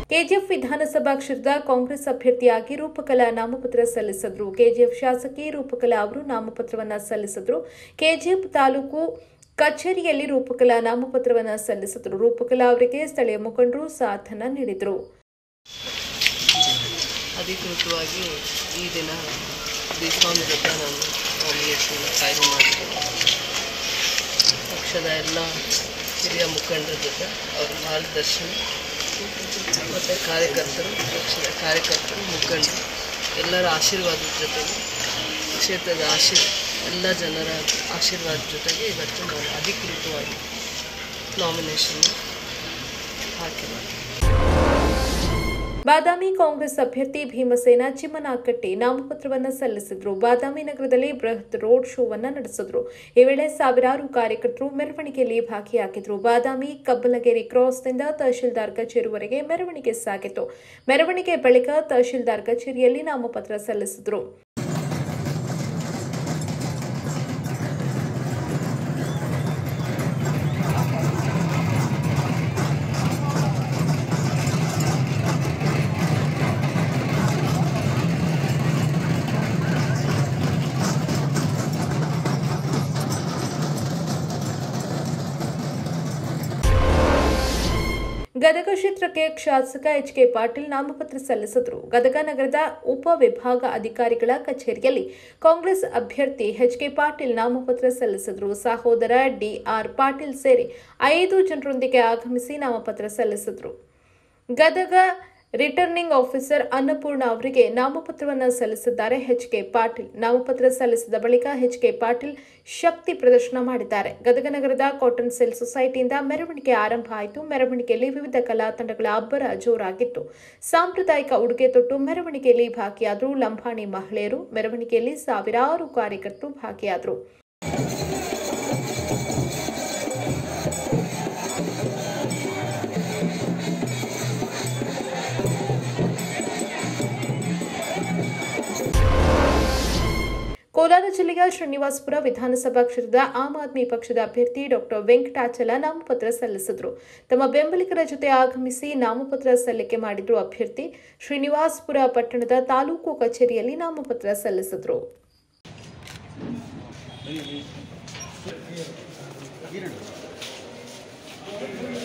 KGF ವಿಧಾನಸಭಾ ಕ್ಷೇತ್ರದ ಕಾಂಗ್ರೆಸ್ ಅಭ್ಯರ್ಥಿಯಾಗಿ ರೂಪಕಲಾ ನಾಮಪತ್ರ ಸಲ್ಲಿಸಿದ್ರು ಕೆಜಿಎಫ್ ಶಾಸಕಿ ರೂಪಕಲಾ ಅವರು ನಾಮಪತ್ರವನ್ನ ಸಲ್ಲಿಸಿದ್ರು ಕೆಜಿಎಫ್ ತಾಲೂಕು ಕಚೇರಿಯಲ್ಲಿ ರೂಪಕಲಾ ನಾಮಪತ್ರವನ್ನ ಸಲ್ಲಿಸಿದ್ರು ರೂಪಕಲಾ ಅವರಿಗೆ ಸ್ಥಳೀಯ ಮುಖಂಡರು ಸಾಥನ್ನ ನೀಡಿದರು ಅಧಿಕೃತವಾಗಿ ಈ ದಿನ ಸ್ವಾಮಿ ಹತ್ರ ನಾನು ನಾಮಿನೇಷನ್ ಫೈಲ್ ಮಾಡಿದೆ ಪಕ್ಷದ ಎಲ್ಲ ಹಿರಿಯ ಮುಖಂಡರ ಜೊತೆ ಅವರ ಮಾರ್ಗದರ್ಶನ ಮತ್ತು ಕಾರ್ಯಕರ್ತರು ಪಕ್ಷದ ಕಾರ್ಯಕರ್ತರು ಮುಖಂಡರು ಎಲ್ಲರ ಆಶೀರ್ವಾದದ ಜೊತೆಗೆ ಕ್ಷೇತ್ರದ ಆಶೀರ್ ಎಲ್ಲ ಜನರ ಆಶೀರ್ವಾದದ ಜೊತೆಗೆ ಇವತ್ತು ನಾನು ಅಧಿಕೃತವಾಗಿ ನಾಮಿನೇಷನ್ ಹಾಕಿದ್ದೀನಿ ಬಾದಾಮಿ ಕಾಂಗ್ರೆಸ್ ಅಭ್ಯರ್ಥಿ ಭೀಮಸೇನ ಚಿಮ್ಮನಾಕಟ್ಟಿ ನಾಮಪತ್ರವನ್ನ ಸಲ್ಲಿಸಿದ್ರು ಬಾದಾಮಿ ನಗರದಲ್ಲಿ ಬೃಹತ್ ರೋಡ್ ಶೋವನ್ನ ನಡೆಸಿದ್ರು ಈ ವೇಳೆ ಸಾವಿರಾರು ಕಾರ್ಯಕರ್ತರು ಮೆರವಣಿಗೆಯಲ್ಲಿ ಭಾಗಿಯಾಗಿದ್ರು ಬಾದಾಮಿ ಕಬ್ಬಲಗೇರಿ ಕ್ರಾಸ್ನಿಂದ ತಹಶೀಲ್ದಾರ್ ಕಚೇರಿವರೆಗೆ ಮೆರವಣಿಗೆ ಸಾಗಿತು ಮೆರವಣಿಗೆ ಬಳಿಕ ತಹಶೀಲ್ದಾರ್ ಕಚೇರಿಯಲ್ಲಿ ನಾಮಪತ್ರ ಸಲ್ಲಿಸಿದ್ರು ಗದಗ ಕ್ಷೇತ್ರಕ್ಕೆ ಶಾಸಕ ಎಚ್ ಕೆ ಪಾಟೀಲ್ ನಾಮಪತ್ರ ಸಲ್ಲಿಸಿದ್ರು ಗದಗ ನಗರದ ಉಪ ವಿಭಾಗ ಅಧಿಕಾರಿಗಳ ಕಚೇರಿಯಲ್ಲಿ ಕಾಂಗ್ರೆಸ್ ಅಭ್ಯರ್ಥಿ ಎಚ್ ಕೆ ಪಾಟೀಲ್ ನಾಮಪತ್ರ ಸಲ್ಲಿಸಿದ್ರು ಸಹೋದರ ಡಿಆರ್ ಪಾಟೀಲ್ ಸೇರಿ ಐದು ಜನರೊಂದಿಗೆ ಆಗಮಿಸಿ ನಾಮಪತ್ರ ಸಲ್ಲಿಸಿದ್ರು ಗದಗ ರಿಟರ್ನಿಂಗ್ ಆಫೀಸರ್ ಅನ್ನಪೂರ್ಣ ಅವರಿಗೆ ನಾಮಪತ್ರವನ್ನು ಸಲ್ಲಿಸಿದ್ದಾರೆ ಎಚ್ ಕೆ ಪಾಟೀಲ್ ನಾಮಪತ್ರ ಸಲ್ಲಿಸಿದ ಬಳಿಕ ಎಚ್ ಕೆ ಪಾಟೀಲ್ ಶಕ್ತಿ ಪ್ರದರ್ಶನ ಮಾಡಿದ್ದಾರೆ ಗದಗ ನಗರದ ಕಾಟನ್ ಸೆಲ್ ಸೊಸೈಟಿಯಿಂದ ಮೆರವಣಿಗೆ ಆರಂಭ ಆಯಿತು ಮೆರವಣಿಗೆಯಲ್ಲಿ ವಿವಿಧ ಕಲಾ ತಂಡಗಳ ಅಬ್ಬರ ಜೋರಾಗಿತ್ತು ಸಾಂಪ್ರದಾಯಿಕ ಉಡುಗೆ ತೊಟ್ಟು ಮೆರವಣಿಗೆಯಲ್ಲಿ ಭಾಗಿಯಾದರು ಲಂಬಾಣಿ ಮಹಿಳೆಯರು ಮೆರವಣಿಗೆಯಲ್ಲಿ ಸಾವಿರಾರು ಕಾರ್ಯಕರ್ತರು ಭಾಗಿಯಾದರು ಕೋಲಾರ ಜಿಲ್ಲೆಯ ಶ್ರೀನಿವಾಸಪುರ ವಿಧಾನಸಭಾ ಕ್ಷೇತ್ರದ ಆಮ್ ಆದ್ಮಿ ಪಕ್ಷದ ಅಭ್ಯರ್ಥಿ ಡಾಕ್ಟರ್ ವೆಂಕಟಾಚಲ ನಾಮಪತ್ರ ಸಲ್ಲಿಸಿದ್ರು ತಮ್ಮ ಬೆಂಬಲಿಗರ ಜೊತೆ ಆಗಮಿಸಿ ನಾಮಪತ್ರ ಸಲ್ಲಿಕೆ ಮಾಡಿದ್ರು ಅಭ್ಯರ್ಥಿ ಶ್ರೀನಿವಾಸಪುರ ಪಟ್ಟಣದ ತಾಲೂಕು ಕಚೇರಿಯಲ್ಲಿ ನಾಮಪತ್ರ ಸಲ್ಲಿಸಿದ್ರು ಎರಡು